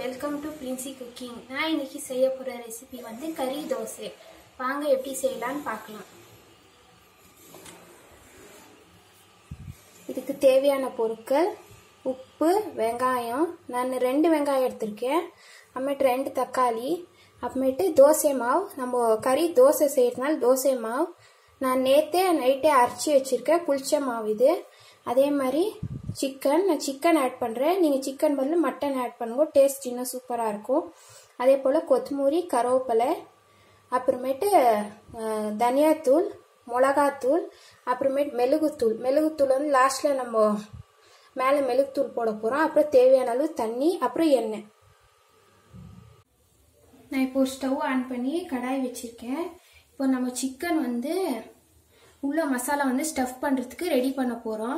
welcome to Princy cooking நான் இன்னைக்கு செய்ய போகிற ரெசிபி வந்து கறி தோசை வாங்க எப்படி செய்யலான்னு பார்க்கலாம் இதுக்கு தேவையான பொருட்கள் உப்பு வெங்காயம் நான் ரெண்டு வெங்காயம் எடுத்திருக்கேன் அப்புறமேட்டு ரெண்டு தக்காளி அப்புறமேட்டு தோசை மாவு நம்ம கறி தோசை செய்யறதுனால தோசை மாவு நான் நேற்றே நைட்டே அரைச்சி வச்சுருக்கேன் புளிச்ச மாவு இது அதே மாதிரி சிக்கன் நான் சிக்கன் ஆட் பண்ணுறேன் நீங்கள் சிக்கன் பதில் மட்டன் ஆட் பண்ணுங்க டேஸ்ட் இன்னும் சூப்பராக இருக்கும் அதே போல் கொத்தமல்லி கருவேப்பிலை அப்புறமேட்டு அஹ், தனியாத்தூள் மிளகாத்தூள் அப்புறமேட்டு மெழுகுத்தூள் மெழுகுத்தூள் வந்து லாஸ்ட்டில் நம்ம மேலே மெழுகுத்தூள் போட போகிறோம் அப்புறம் தேவையான அளவு தண்ணி அப்புறம் எண்ணெய் நான் இப்போ ஸ்டவ் ஆன் பண்ணி கடாய் வச்சுருக்கேன் இப்போ நம்ம சிக்கன் வந்து உள்ள மசாலா வந்து ஸ்டஃப் பண்ணுறதுக்கு ரெடி பண்ண போகிறோம்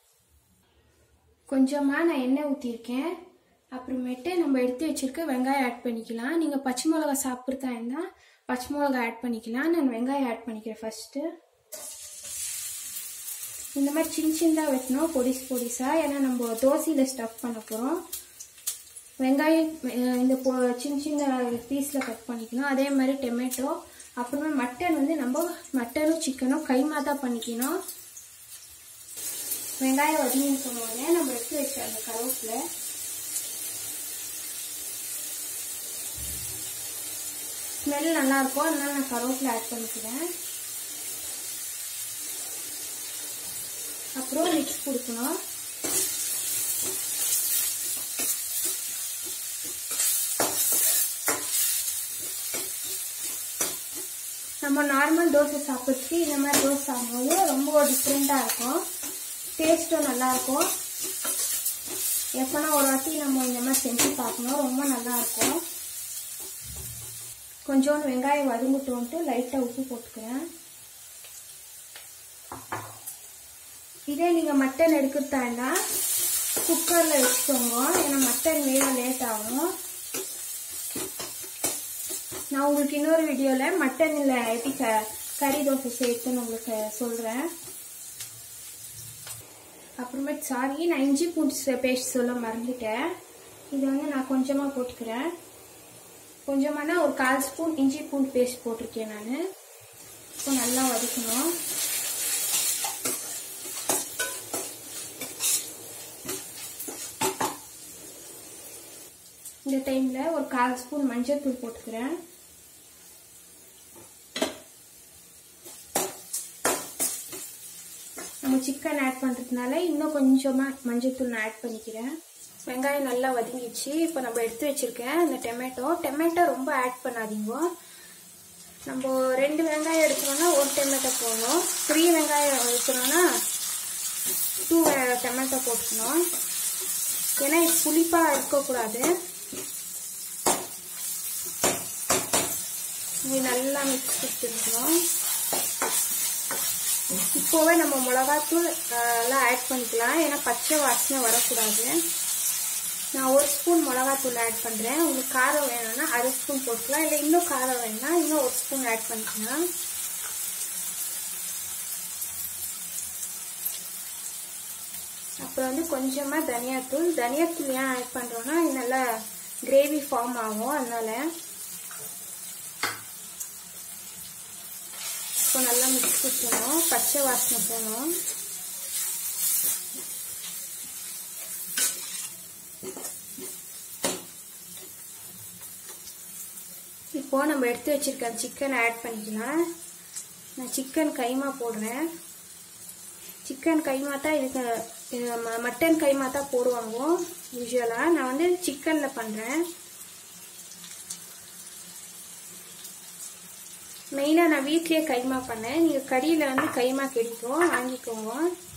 கொஞ்சமாக நான் எண்ணெய் ஊற்றிருக்கேன் அப்புறமேட்டு நம்ம எடுத்து வச்சிருக்க வெங்காயம் ஆட் பண்ணிக்கலாம் நீங்கள் பச்சை மிளகா சாப்பிட்றதா இருந்தால் பச்சை மிளகா ஆட் பண்ணிக்கலாம் நான் வெங்காயம் ஆட் பண்ணிக்கிறேன் ஃபஸ்ட்டு இந்த மாதிரி சின்ன சின்னதாக வெட்டணும் பொடிஸ் பொடிசாக ஏன்னா நம்ம தோசையில் ஸ்டஃப் பண்ண போகிறோம் வெங்காயம் அஹ், இந்த பொ சின்ன சின்ன பீஸில் கட் பண்ணிக்கணும் அதே மாதிரி டொமேட்டோ அப்புறமா மட்டன் வந்து நம்ம மட்டனும் சிக்கனும் கைமா தான் பண்ணிக்கணும் வெங்காயம் வதங்கின்னு சொன்னோடனே நம்ம எடுத்து வச்ச அந்த கருவேப்பிலை ஸ்மெல் நல்லா இருக்கும் அதனால நான் கருவேப்பிலை ஆட் பண்ணிக்கிறேன் அப்புறம் மிக்ஸ் கொடுக்கணும் நம்ம நார்மல் தோசை சாப்பிட்றதுக்கு இந்த மாதிரி தோசை சாப்பிடும்போது ரொம்ப டிஃப்ரெண்ட்டாக இருக்கும் டேஸ்ட்டும் நல்லாயிருக்கும் எப்போனா ஒரு வாட்டி நம்ம இந்த மாதிரி செஞ்சு பார்க்கணும் ரொம்ப நல்லா இருக்கும் கொஞ்சோண்டு வெங்காயம் வதங்கிட்டோன்ட்டு லைட்டாக உப்பு போட்டுக்கிறேன் இதே நீங்கள் மட்டன் எடுக்கிறதாண்டா குக்கரில் வச்சுக்கோங்க ஏன்னா மட்டன் வேக லேட் ஆகும் நான் உங்களுக்கு இன்னொரு வீடியோவில் மட்டனில் எப்படி க கறி தோசை சேர்த்துன்னு உங்களுக்கு சொல்கிறேன் அப்புறமேட்டு சாரி நான் இஞ்சி பூண்டு பேஸ்ட் சொல்ல மறந்துட்டேன் இது வந்து நான் கொஞ்சமாக போட்டுக்கிறேன் கொஞ்சமானா ஒரு கால் ஸ்பூன் இஞ்சி பூண்டு பேஸ்ட் போட்டிருக்கேன் நான் இப்போ நல்லா வதக்கணும் இந்த டைமில் ஒரு கால் ஸ்பூன் மஞ்சள் தூள் போட்டுக்கிறேன் நம்ம சிக்கன் ஆட் பண்ணுறதுனால இன்னும் கொஞ்சமாக மஞ்சள்தூள் நான் ஆட் பண்ணிக்கிறேன் வெங்காயம் நல்லா வதங்கிச்சு இப்போ நம்ம எடுத்து வச்சிருக்கேன் இந்த டொமேட்டோ டொமேட்டோ ரொம்ப ஆட் பண்ணாதீங்க நம்ம ரெண்டு வெங்காயம் எடுக்கணும்னா ஒரு டொமேட்டோ போடணும் த்ரீ வெங்காயம் எடுக்கணும்னா டூ டொமேட்டோ போட்டுக்கணும் ஏன்னா இது புளிப்பாக இருக்கக்கூடாது இது நல்லா மிக்ஸ் கொடுத்துருக்கணும் இப்போவே நம்ம மிளகாத்தூள் எல்லாம் ஆட் பண்ணிக்கலாம் ஏன்னா பச்சை வாசனை வரக்கூடாது நான் ஒரு ஸ்பூன் மிளகாத்தூள் ஆட் பண்ணுறேன் உங்களுக்கு காரம் வேணும்னா அரை ஸ்பூன் போட்டுக்கலாம் இல்லை இன்னும் காரம் வேணும்னா இன்னும் ஒரு ஸ்பூன் ஆட் பண்ணிக்கலாம் அப்புறம் வந்து கொஞ்சமாக தனியாத்தூள் தனியாத்தூள் ஏன் ஆட் பண்ணுறோன்னா இது நல்லா கிரேவி ஃபார்ம் ஆகும் அதனால இப்போ நல்லா மிக்ஸ் கொடுக்கணும் பச்சை வாசனை போகணும் இப்போ நம்ம எடுத்து வச்சிருக்க சிக்கன் ஆட் பண்ணிக்கலாம் நான் சிக்கன் கைமா போடுறேன் சிக்கன் கைமா தான் இதுக்கு இது ம- மட்டன் கைமா தான் போடுவாங்க யூஸ்வலாக நான் வந்து சிக்கனில் பண்ணுறேன் மெயினாக நான் வீட்லயே கைமா பண்ணேன் நீங்கள் கறியில் வந்து கைமா கிடைக்கும் வாங்கிக்கோங்க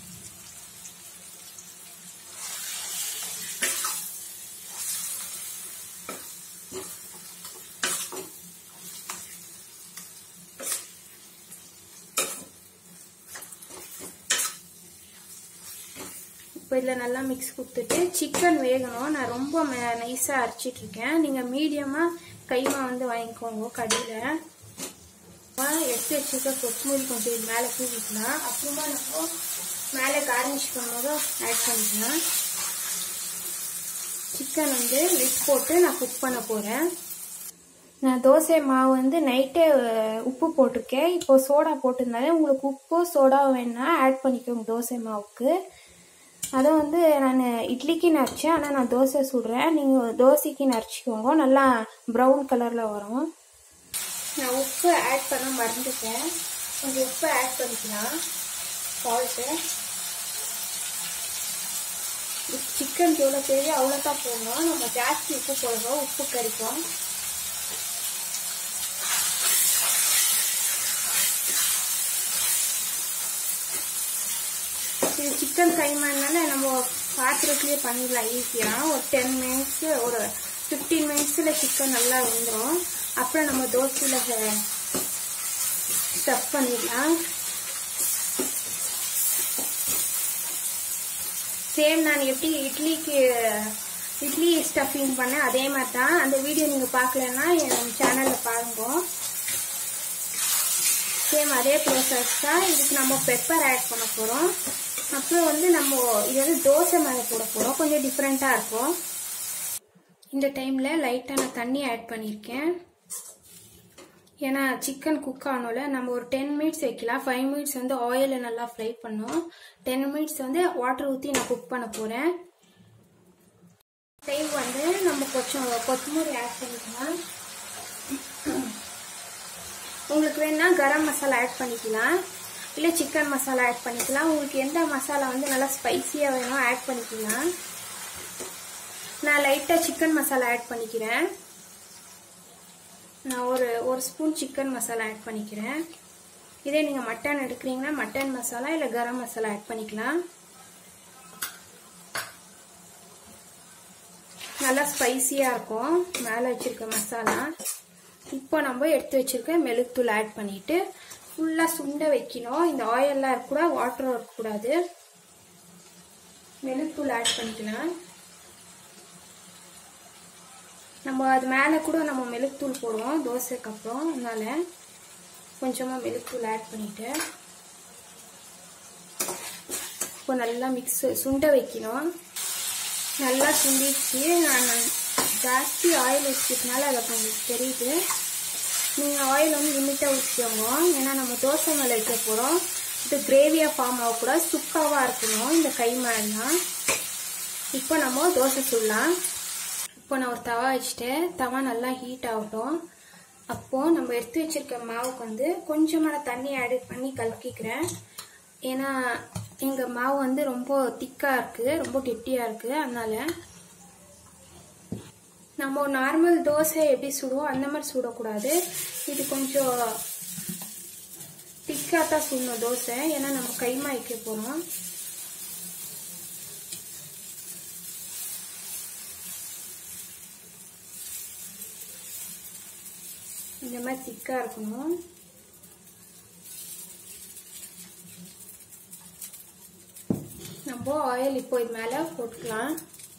இப்போ இதில் நல்லா மிக்ஸ் கொடுத்துட்டு சிக்கன் வேகணும் நான் ரொம்ப நைஸாக அரைச்சிட்டு இருக்கேன் நீங்கள் மீடியமாக கைமா வந்து வாங்கிக்கோங்க கடையில் எடுத்து வச்சுருக்க கொத்தமல்லி கொஞ்சம் இது மேலே தூவிக்கலாம் அப்புறமா நம்ம மேலே கார்னிஷ் பண்ணும்போது ஆட் பண்ணிக்கலாம் சிக்கன் வந்து லிட் போட்டு நான் குக் பண்ண போகிறேன் நான் தோசை மாவு வந்து நைட்டே அஹ், உப்பு போட்டிருக்கேன் இப்போ சோடா போட்டிருந்தாலே உங்களுக்கு உப்போ சோடா வேணா ஆட் பண்ணிக்கோங்க தோசை மாவுக்கு அதை வந்து நான் இட்லிக்கு நரைச்சேன் ஆனால் நான் தோசை சுடுறேன் நீங்கள் தோசைக்கு நரைச்சிக்கோங்க நல்லா ப்ரௌன் கலரில் வரும் நான் உப்பு ஆட் பண்ண மறந்துட்டேன் கொஞ்சம் உப்பு ஆட் பண்ணிக்கலாம் சால்ட்டு சிக்கன் எவ்வளோ தேவையோ அவ்வளோதான் போடணும் நம்ம ஜாஸ்தி உப்பு போடுறோம் உப்பு கறிக்கும் இது சிக்கன் கைமானால நம்ம பாத்திரத்துலேயே பண்ணிடலாம் ஈஸியாக ஒரு டென் மினிட்ஸ் ஒரு ஃபிஃப்டீன் மினிட்ஸில் சிக்கன் நல்லா வந்துடும் அப்புறம் நம்ம தோசையில் ஸ்டஃப் பண்ணிடலாம் சேம் நான் எப்படி இட்லிக்கு இட்லி ஸ்டஃபிங் பண்ணேன் அதே மாதிரி தான் அந்த வீடியோ நீங்கள் பார்க்கலன்னா என் சேனலில் பாருங்க சேம் அதே ப்ரோசஸ் தான் இதுக்கு நம்ம பெப்பர் ஆட் பண்ண போகிறோம் அப்புறம் வந்து நம்ம இது வந்து தோசை மேலே போட போகிறோம் கொஞ்சம் டிஃப்ரெண்ட்டாக இருக்கும் இந்த டைமில் லைட்டாக நான் தண்ணி ஆட் பண்ணியிருக்கேன் ஏன்னா சிக்கன் குக் ஆகணும்ல நம்ம ஒரு டென் மினிட்ஸ் வைக்கலாம் ஃபைவ் மினிட்ஸ் வந்து ஆயிலில் நல்லா ஃப்ரை பண்ணோம் டென் மினிட்ஸ் வந்து வாட்டர் ஊற்றி நான் குக் பண்ண போகிறேன் டைம் வந்து நம்ம கொஞ்சம் கொத்தமல்லி ஆட் பண்ணிக்கலாம் உங்களுக்கு வேணா கரம் மசாலா ஆட் பண்ணிக்கலாம் இல்லை சிக்கன் மசாலா ஆட் பண்ணிக்கலாம் உங்களுக்கு எந்த மசாலா வந்து நல்லா ஸ்பைசியாக வேணும் ஆட் பண்ணிக்கலாம் நான் லைட்டாக சிக்கன் மசாலா ஆட் பண்ணிக்கிறேன் நான் ஒரு ஒரு ஸ்பூன் சிக்கன் மசாலா ஆட் பண்ணிக்கிறேன் இதே நீங்கள் மட்டன் எடுக்கிறீங்கன்னா மட்டன் மசாலா இல்லை கரம் மசாலா ஆட் பண்ணிக்கலாம் நல்லா ஸ்பைசியாக இருக்கும் மேலே வச்சிருக்க மசாலா இப்போ நம்ம எடுத்து வச்சிருக்க மெழுகுத்தூள் ஆட் பண்ணிட்டு ஃபுல்லாக சுண்ட வைக்கணும் இந்த ஆயிலெலாம் இருக்கக்கூடாது வாட்டரும் இருக்கக்கூடாது மெழுகுத்தூள் ஆட் பண்ணிக்கலாம் நம்ம அது மேலே கூட நம்ம மெழுகுத்தூள் போடுவோம் தோசைக்கு அப்புறம் அதனால கொஞ்சமாக மெழுகுத்தூள் ஆட் பண்ணிட்டு இப்போ நல்லா மிக்ஸ் சுண்ட வைக்கணும் நல்லா சுண்டிச்சு நான் ஜாஸ்தி ஆயில் ஊற்றினால அதை கொஞ்சம் தெரியுது நீங்கள் ஆயில் வந்து லிமிட்டாக ஊற்றிக்கோங்க ஏன்னா நம்ம தோசை மேலே வைக்க போகிறோம் இது கிரேவியாக ஃபார்ம் ஆகக்கூடாது சுக்காவாக இருக்கணும் இந்த கை மாதிரிலாம் இப்போ நம்ம தோசை சுடலாம் இப்போ நான் ஒரு தவா வச்சுட்டேன் தவா நல்லா ஹீட் ஆகட்டும் அப்போது நம்ம எடுத்து வச்சிருக்க மாவுக்கு வந்து கொஞ்சமான தண்ணி ஆட் பண்ணி கலக்கிக்கிறேன் ஏன்னா எங்கள் மாவு வந்து ரொம்ப திக்காக இருக்குது ரொம்ப கெட்டியாக இருக்குது அதனால நம்ம நார்மல் தோசை எப்படி சுடுவோம் அந்த மாதிரி சுடக்கூடாது இது கொஞ்சம் திக்காக தான் சுடணும் தோசை ஏன்னா நம்ம கைமா வைக்க போகிறோம் இந்த மாதிரி திக்காக இருக்கணும் நம்ம ஆயில் இப்போ இது மேலே போட்டுக்கலாம்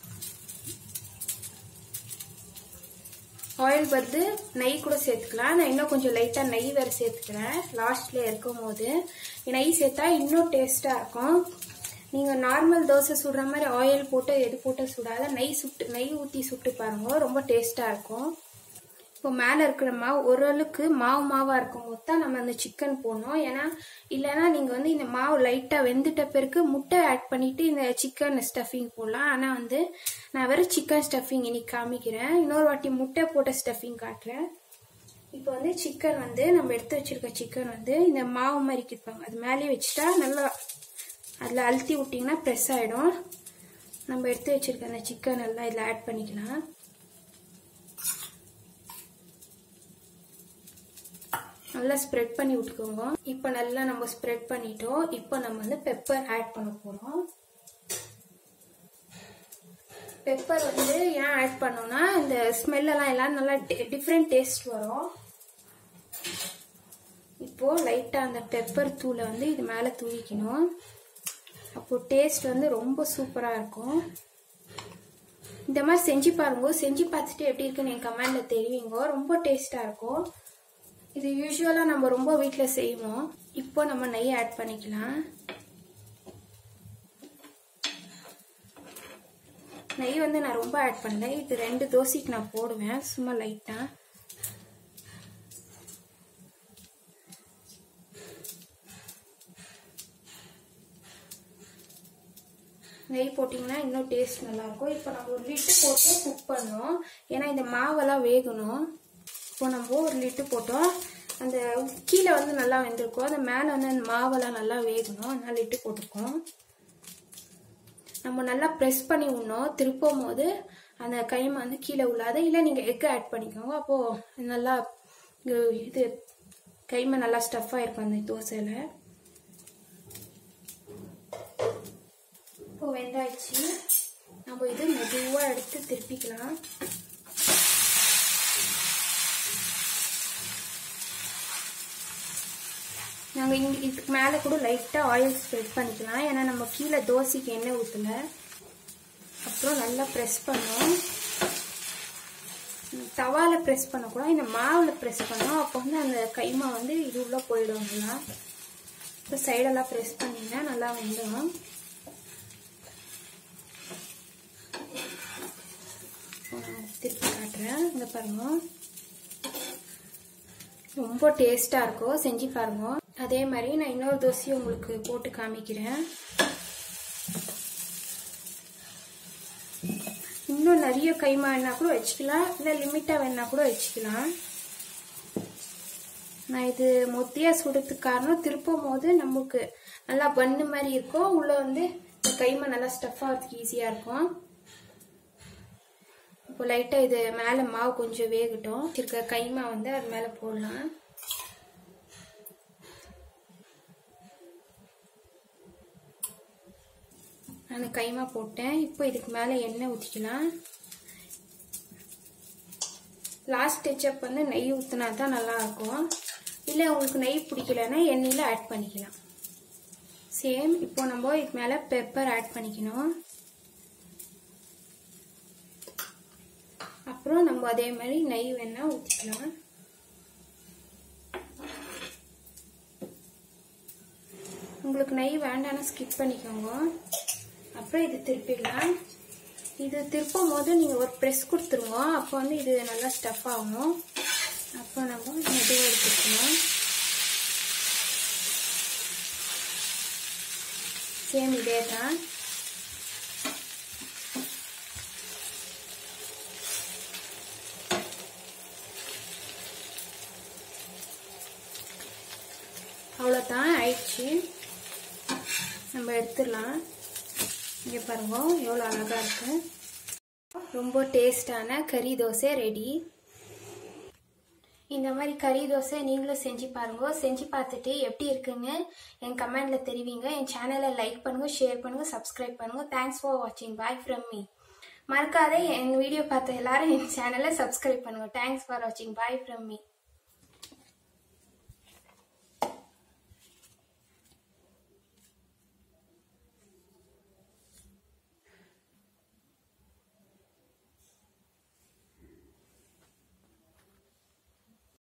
ஆயில் வந்து நெய் கூட சேர்த்துக்கலாம் நான் இன்னும் கொஞ்சம் லைட்டாக நெய் வேறு சேர்த்துக்கிறேன் லாஸ்ட்ல இருக்கும் போது நெய் சேர்த்தா இன்னும் டேஸ்ட்டாக இருக்கும் நீங்கள் நார்மல் தோசை சுடுற மாதிரி ஆயில் போட்டு எது போட்டு சுடாத நெய் சுட்டு நெய் ஊற்றி சுட்டு பாருங்க ரொம்ப டேஸ்ட்டாக இருக்கும் இப்போ மேலே இருக்கிற மாவு ஓரளவுக்கு மாவு மாவாக இருக்கும் போது தான் நம்ம அந்த சிக்கன் போடணும் ஏன்னா இல்லைன்னா நீங்கள் வந்து இந்த மாவு லைட்டாக வெந்துட்ட பிறகு முட்டை ஆட் பண்ணிட்டு இந்த சிக்கன் ஸ்டஃபிங் போடலாம் ஆனால் வந்து நான் வெறும் சிக்கன் ஸ்டஃபிங் இன்னைக்கு காமிக்கிறேன் இன்னொரு வாட்டி முட்டை போட்ட ஸ்டஃபிங் காட்டுறேன் இப்போ வந்து சிக்கன் வந்து நம்ம எடுத்து வச்சிருக்க சிக்கன் வந்து இந்த மாவு மாதிரி கிருப்பாங்க அது மேலேயே வச்சுட்டா நல்லா அதில் அழுத்தி விட்டிங்கன்னா ப்ரெஸ் ஆகிடும் நம்ம எடுத்து வச்சிருக்க அந்த சிக்கன் எல்லாம் இதில் ஆட் பண்ணிக்கலாம் நல்லா ஸ்ப்ரெட் பண்ணி விட்டுக்கோங்க இப்போ நல்லா நம்ம ஸ்ப்ரெட் பண்ணிட்டோம் இப்போ நம்ம வந்து பெப்பர் ஆட் பண்ண போகிறோம் பெப்பர் வந்து ஏன் ஆட் பண்ணோம்னா இந்த ஸ்மெல்லெல்லாம் எல்லாம் நல்லா டிஃப்ரெண்ட் டேஸ்ட் வரும் இப்போ லைட்டாக அந்த பெப்பர் தூளை வந்து இது மேலே தூவிக்கணும் அப்போ டேஸ்ட் வந்து ரொம்ப சூப்பராக இருக்கும் இந்த மாதிரி செஞ்சு பாருங்க செஞ்சு பார்த்துட்டு எப்படி இருக்குன்னு என் கமெண்ட்ல தெரிவிங்க ரொம்ப டேஸ்டாக இருக்கும் இது யூஸ்வலாக நம்ம ரொம்ப வீட்டில் செய்வோம் இப்போ நம்ம நெய் ஆட் பண்ணிக்கலாம் நெய் வந்து நான் ரொம்ப ஆட் பண்ணல இது ரெண்டு தோசைக்கு நான் போடுவேன் சும்மா லைட்டாக நெய் போட்டிங்கன்னா இன்னும் டேஸ்ட் நல்லாயிருக்கும் இப்போ நம்ம ஒரு லிட்டு போட்டு குக் பண்ணோம் ஏன்னா இந்த மாவெல்லாம் வேகணும் இப்போ நம்ம ஒரு லிட்டு போட்டோம் அந்த கீழே வந்து நல்லா வெந்திருக்கும் அந்த மேலே வந்து அந்த மாவெல்லாம் நல்லா வேகணும் அதனால லிட்டு போட்டிருக்கோம் நம்ம நல்லா ப்ரெஸ் பண்ணி விடணும் திருப்பும் போது அந்த கைமா வந்து கீழே உள்ளாத இல்லை நீங்கள் எக் ஆட் பண்ணிக்கோங்க அப்போது நல்லா இது கைமை நல்லா ஸ்டஃப்பாக இருக்கும் அந்த தோசையில் இப்போ வெந்தாயிடுச்சு நம்ம இது மெதுவாக எடுத்து திருப்பிக்கலாம் நாங்கள் இங்கே இதுக்கு மேலே கூட லைட்டாக ஆயில் ஸ்ப்ரெட் பண்ணிக்கலாம் ஏன்னா நம்ம கீழே தோசைக்கு எண்ணெய் ஊற்றல அப்புறம் நல்லா ப்ரெஸ் பண்ணோம் தவாவில் ப்ரெஸ் பண்ணக்கூடாது இந்த மாவில் ப்ரெஸ் பண்ணோம் அப்போ வந்து அந்த கைமா வந்து இது உள்ளே போயிடுவாங்களா இப்போ சைடெல்லாம் ப்ரெஸ் பண்ணிங்கன்னா நல்லா வந்துடும் திருப்பி காட்டுறேன் இங்கே பாருங்க ரொம்ப டேஸ்ட்டாக இருக்கும் செஞ்சு பாருங்க அதே மாதிரி நான் இன்னொரு தோசையும் உங்களுக்கு போட்டு காமிக்கிறேன் இன்னும் நிறைய கைமா வேணா கூட வச்சுக்கலாம் இல்லை லிமிட்டாக வேணா கூட வச்சுக்கலாம் நான் இது மொத்தியாக சுடுறதுக்கு காரணம் திருப்பும் போது நமக்கு நல்லா பண்ணு மாதிரி இருக்கும் உள்ளே வந்து இந்த கைமா நல்லா ஸ்டஃப் ஆகிறதுக்கு ஈஸியாக இருக்கும் இப்போ லைட்டாக இது மேலே மாவு கொஞ்சம் வேகட்டும் இருக்க கைமா வந்து அது மேலே போடலாம் அந்த கைமா போட்டேன் இப்போ இதுக்கு மேலே எண்ணெய் ஊற்றிக்கலாம் லாஸ்ட் டச்சப் வந்து நெய் ஊற்றினா தான் நல்லாயிருக்கும் இல்லை உங்களுக்கு நெய் பிடிக்கலன்னா எண்ணெயில் ஆட் பண்ணிக்கலாம் சேம் இப்போ நம்ம இதுக்கு மேலே பெப்பர் ஆட் பண்ணிக்கணும் அப்புறம் நம்ம அதே மாதிரி நெய் வேணா ஊற்றிக்கலாம் உங்களுக்கு நெய் வேண்டாம்னா ஸ்கிப் பண்ணிக்கோங்க அப்புறம் இது திருப்பிடலாம் இது திருப்பும் போது நீங்கள் ஒரு ப்ரெஸ் கொடுத்துருங்க அப்போ வந்து இது நல்லா ஸ்டஃப் ஆகும் அப்போ நம்ம மெதுவாக எடுத்துக்கணும் சேம் இதே தான் அவ்வளோதான் ஆயிடுச்சு நம்ம எடுத்துடலாம் இங்கே பாருங்க எவ்வளோ அழகாக இருக்கு ரொம்ப டேஸ்டான கறி தோசை ரெடி இந்த மாதிரி கறி தோசை நீங்களும் செஞ்சு பாருங்க செஞ்சு பார்த்துட்டு எப்படி இருக்குன்னு என் கமெண்ட்ல தெரிவிங்க என் சேனலை லைக் பண்ணுங்க ஷேர் பண்ணுங்க சப்ஸ்கிரைப் பண்ணுங்க தேங்க்ஸ் ஃபார் வாட்சிங் பாய் ஃப்ரம் மீ மறக்காத என் வீடியோ பார்த்த எல்லாரும் என் சேனலை சப்ஸ்கிரைப் பண்ணுங்க தேங்க்ஸ் ஃபார் வாட்சிங் பாய் ஃப்ரம் மீ